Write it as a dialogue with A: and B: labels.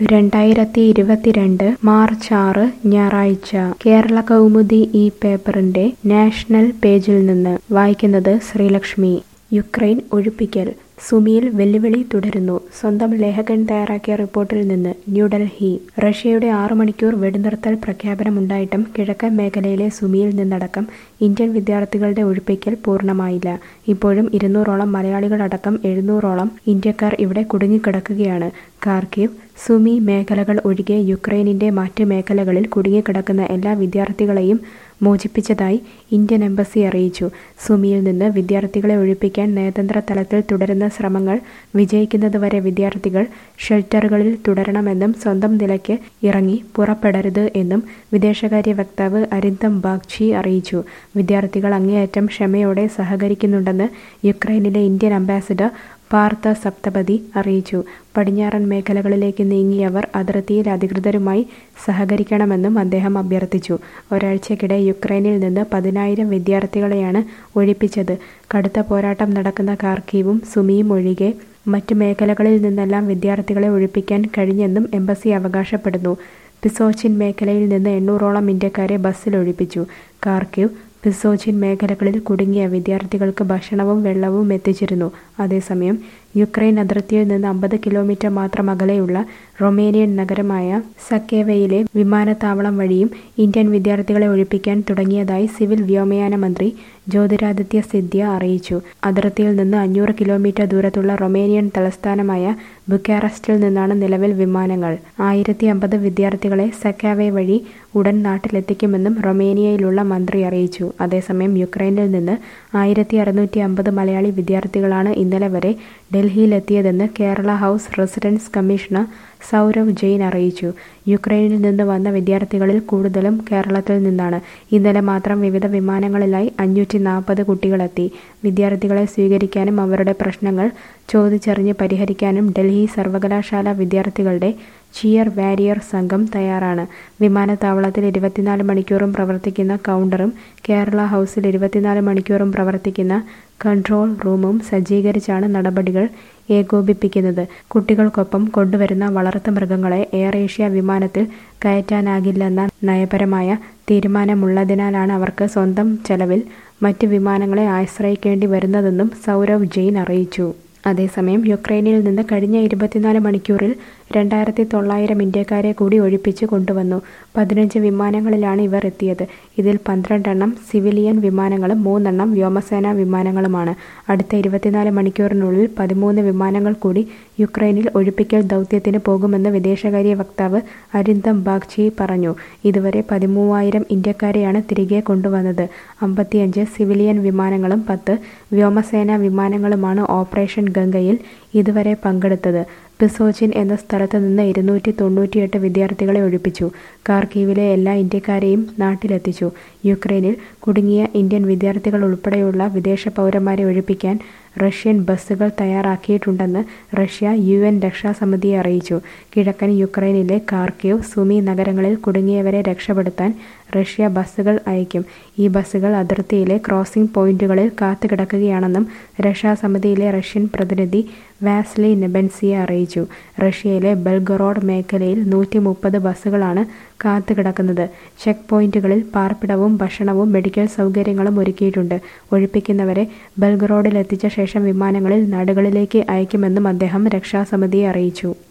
A: രണ്ടായിരത്തി ഇരുപത്തിരണ്ട് മാർച്ച് ആറ് ഞായറാഴ്ച കേരള കൗമുദി ഈ പേപ്പറിന്റെ നാഷണൽ പേജിൽ നിന്ന് വായിക്കുന്നത് ശ്രീലക്ഷ്മി യുക്രൈൻ ഒഴിപ്പിക്കൽ സുമിയിൽ വെല്ലുവിളി തുടരുന്നു സ്വന്തം ലേഖകൻ തയ്യാറാക്കിയ റിപ്പോർട്ടിൽ നിന്ന് ന്യൂഡൽഹി റഷ്യയുടെ ആറു മണിക്കൂർ വെടിനിർത്തൽ പ്രഖ്യാപനമുണ്ടായിട്ടും കിഴക്കൻ മേഖലയിലെ സുമിയിൽ നിന്നടക്കം ഇന്ത്യൻ വിദ്യാർത്ഥികളുടെ ഒഴിപ്പിക്കൽ പൂർണ്ണമായില്ല ഇപ്പോഴും ഇരുന്നൂറോളം മലയാളികളടക്കം എഴുന്നൂറോളം ഇന്ത്യക്കാർ ഇവിടെ കുടുങ്ങിക്കിടക്കുകയാണ് കാർക്കീവ് സുമി മേഖലകൾ ഒഴികെ യുക്രൈനിന്റെ മറ്റ് മേഖലകളിൽ കുടുങ്ങിക്കിടക്കുന്ന എല്ലാ വിദ്യാർത്ഥികളെയും മോചിപ്പിച്ചതായി ഇന്ത്യൻ എംബസി അറിയിച്ചു സുമിയിൽ നിന്ന് വിദ്യാർത്ഥികളെ ഒഴിപ്പിക്കാൻ നയതന്ത്ര തലത്തിൽ തുടരുന്ന ശ്രമങ്ങൾ വിജയിക്കുന്നതുവരെ വിദ്യാർത്ഥികൾ ഷെൽട്ടറുകളിൽ തുടരണമെന്നും സ്വന്തം നിലയ്ക്ക് ഇറങ്ങി പുറപ്പെടരുത് എന്നും വിദേശകാര്യ വക്താവ് അരിന്ദം ബാഗ്ചി അറിയിച്ചു വിദ്യാർത്ഥികൾ അങ്ങേയറ്റം ക്ഷമയോടെ സഹകരിക്കുന്നുണ്ടെന്ന് യുക്രൈനിലെ ഇന്ത്യൻ അംബാസിഡർ പാർത്ഥ സപ്തപതി അറിയിച്ചു പടിഞ്ഞാറൻ മേഖലകളിലേക്ക് നീങ്ങിയവർ അതിർത്തിയിൽ അധികൃതരുമായി സഹകരിക്കണമെന്നും അദ്ദേഹം അഭ്യർത്ഥിച്ചു ഒരാഴ്ചക്കിടെ യുക്രൈനിൽ നിന്ന് പതിനായിരം വിദ്യാർത്ഥികളെയാണ് ഒഴിപ്പിച്ചത് കടുത്ത പോരാട്ടം നടക്കുന്ന കാർക്കീവും സുമിയും ഒഴികെ മറ്റു മേഖലകളിൽ നിന്നെല്ലാം വിദ്യാർത്ഥികളെ ഒഴിപ്പിക്കാൻ കഴിഞ്ഞെന്നും എംബസി അവകാശപ്പെടുന്നു പിസോച്ചിൻ മേഖലയിൽ നിന്ന് എണ്ണൂറോളം ഇന്ത്യക്കാരെ ബസ്സിൽ ഒഴിപ്പിച്ചു കാർക്കീവ് പിസോച്ചിൻ മേഖലകളിൽ കുടുങ്ങിയ വിദ്യാർത്ഥികൾക്ക് ഭക്ഷണവും വെള്ളവും എത്തിച്ചിരുന്നു അതേസമയം യുക്രൈൻ അതിർത്തിയിൽ നിന്ന് അമ്പത് കിലോമീറ്റർ മാത്രം അകലെയുള്ള റൊമേനിയൻ നഗരമായ സക്കേവയിലെ വിമാനത്താവളം വഴിയും ഇന്ത്യൻ വിദ്യാർത്ഥികളെ ഒഴിപ്പിക്കാൻ തുടങ്ങിയതായി സിവിൽ വ്യോമയാന മന്ത്രി ജ്യോതിരാദിത്യ സിന്ധ്യ അറിയിച്ചു അതിർത്തിയിൽ നിന്ന് അഞ്ഞൂറ് കിലോമീറ്റർ ദൂരത്തുള്ള റൊമേനിയൻ തലസ്ഥാനമായ ബുക്കാറസ്റ്റിൽ നിന്നാണ് നിലവിൽ വിമാനങ്ങൾ ആയിരത്തി അമ്പത് വിദ്യാർത്ഥികളെ സക്കാവെ വഴി ഉടൻ നാട്ടിലെത്തിക്കുമെന്നും റൊമേനിയയിലുള്ള മന്ത്രി അറിയിച്ചു അതേസമയം യുക്രൈനിൽ നിന്ന് ആയിരത്തി അറുന്നൂറ്റി അമ്പത് മലയാളി വിദ്യാർത്ഥികളാണ് ഇന്നലെ വരെ ഡൽഹിയിലെത്തിയതെന്ന് Kerala house residence commissioner Saurav Jain അറിയിച്ചു യുക്രൈനിൽ നിന്ന് വന്ന വിദ്യാർത്ഥികളിൽ കൂടുതലും കേരളത്തിൽ നിന്നാണ് ഇന്നലെ മാത്രം വിവിധ വിമാനങ്ങളിലായി അഞ്ഞൂറ്റി നാൽപ്പത് കുട്ടികളെത്തി വിദ്യാർത്ഥികളെ സ്വീകരിക്കാനും അവരുടെ പ്രശ്നങ്ങൾ ചോദിച്ചറിഞ്ഞ് പരിഹരിക്കാനും ഡൽഹി സർവകലാശാല വിദ്യാർത്ഥികളുടെ ചിയർ വാരിയർ സംഘം തയ്യാറാണ് വിമാനത്താവളത്തിൽ ഇരുപത്തിനാല് മണിക്കൂറും പ്രവർത്തിക്കുന്ന കൗണ്ടറും കേരള ഹൗസിൽ ഇരുപത്തിനാല് മണിക്കൂറും പ്രവർത്തിക്കുന്ന കൺട്രോൾ റൂമും സജ്ജീകരിച്ചാണ് നടപടികൾ ഏകോപിപ്പിക്കുന്നത് കുട്ടികൾക്കൊപ്പം കൊണ്ടുവരുന്ന വളർത്തു മൃഗങ്ങളെ എയർ ഏഷ്യ വിമാനത്തിൽ കയറ്റാനാകില്ലെന്ന നയപരമായ തീരുമാനമുള്ളതിനാലാണ് അവർക്ക് സ്വന്തം ചെലവിൽ മറ്റ് വിമാനങ്ങളെ ആശ്രയിക്കേണ്ടി വരുന്നതെന്നും സൗരവ് ജെയിൻ അറിയിച്ചു അതേസമയം യുക്രൈനിൽ നിന്ന് കഴിഞ്ഞ ഇരുപത്തിനാല് മണിക്കൂറിൽ രണ്ടായിരത്തി തൊള്ളായിരം ഇന്ത്യക്കാരെ കൂടി ഒഴിപ്പിച്ച് കൊണ്ടുവന്നു പതിനഞ്ച് വിമാനങ്ങളിലാണ് ഇവർ എത്തിയത് ഇതിൽ പന്ത്രണ്ടെണ്ണം സിവിലിയൻ വിമാനങ്ങളും മൂന്നെണ്ണം വ്യോമസേനാ വിമാനങ്ങളുമാണ് അടുത്ത ഇരുപത്തിനാല് മണിക്കൂറിനുള്ളിൽ പതിമൂന്ന് വിമാനങ്ങൾ കൂടി യുക്രൈനിൽ ഒഴിപ്പിക്കൽ ദൗത്യത്തിന് പോകുമെന്ന് വിദേശകാര്യ വക്താവ് അരിന്ദം ബാഗ്ചി പറഞ്ഞു ഇതുവരെ പതിമൂവായിരം ഇന്ത്യക്കാരെയാണ് തിരികെ കൊണ്ടുവന്നത് അമ്പത്തിയഞ്ച് സിവിലിയൻ വിമാനങ്ങളും പത്ത് വ്യോമസേനാ വിമാനങ്ങളുമാണ് ഓപ്പറേഷൻ ഗംഗയിൽ ഇതുവരെ പങ്കെടുത്തത് പിസോച്ചിൻ എന്ന സ്ഥലത്ത് നിന്ന് ഇരുന്നൂറ്റി തൊണ്ണൂറ്റിയെട്ട് വിദ്യാർത്ഥികളെ ഒഴിപ്പിച്ചു കാർക്കീവിലെ എല്ലാ ഇന്ത്യക്കാരെയും നാട്ടിലെത്തിച്ചു യുക്രൈനിൽ കുടുങ്ങിയ ഇന്ത്യൻ വിദ്യാർത്ഥികൾ ഉൾപ്പെടെയുള്ള വിദേശ പൗരന്മാരെ ഒഴിപ്പിക്കാൻ റഷ്യൻ ബസ്സുകൾ തയ്യാറാക്കിയിട്ടുണ്ടെന്ന് റഷ്യ യു എൻ രക്ഷാസമിതിയെ അറിയിച്ചു കിഴക്കൻ യുക്രൈനിലെ കാർക്കീവ് സുമി നഗരങ്ങളിൽ കുടുങ്ങിയവരെ രക്ഷപ്പെടുത്താൻ റഷ്യ ബസ്സുകൾ അയക്കും ഈ ബസ്സുകൾ അതിർത്തിയിലെ ക്രോസിംഗ് പോയിന്റുകളിൽ കാത്തുകിടക്കുകയാണെന്നും രക്ഷാസമിതിയിലെ റഷ്യൻ പ്രതിനിധി വാസ്ലി നെബൻസിയെ അറിയിച്ചു റഷ്യയിലെ ബെൽഗറോഡ് മേഖലയിൽ നൂറ്റി മുപ്പത് ബസ്സുകളാണ് കാത്തുകിടക്കുന്നത് ചെക്ക് പോയിന്റുകളിൽ പാർപ്പിടവും ഭക്ഷണവും മെഡിക്കൽ സൗകര്യങ്ങളും ഒരുക്കിയിട്ടുണ്ട് ഒഴിപ്പിക്കുന്നവരെ ബെൽഗറോഡിലെത്തിച്ച ശേഷം വിമാനങ്ങളിൽ നാടുകളിലേക്ക് അയക്കുമെന്നും അദ്ദേഹം രക്ഷാസമിതിയെ അറിയിച്ചു